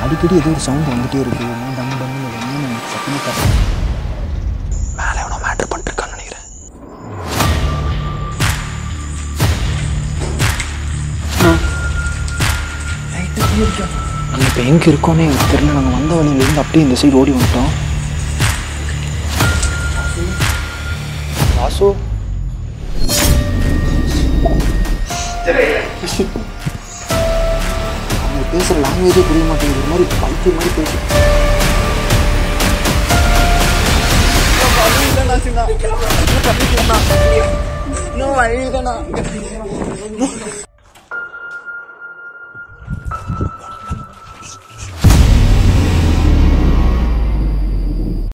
அடிக்கடி ஏதோ ஒரு சவுண்ட் வந்துட்டே இருக்கு என்ன டம் டம்னு என்ன எனக்கு சத்தியமாக தெரியல மேலே எவனோ மேட்ரு பண்ணிட்டு இருக்கான்னு நினைக்கிறேன் நாங்கள் இப்போ எங்கே இருக்கோன்னே எனக்கு தெரியல நாங்கள் வந்த வழியிலேருந்து அப்படியே இந்த சைடு ஓடி வந்துட்டோம் வாசு அவங்க பேசுகிற லாங்குவேஜே புரிய மாட்டேங்குது ஒரு மாதிரி பைத்திய மாதிரி பேசு இன்னும் வழி இல்லைண்ணா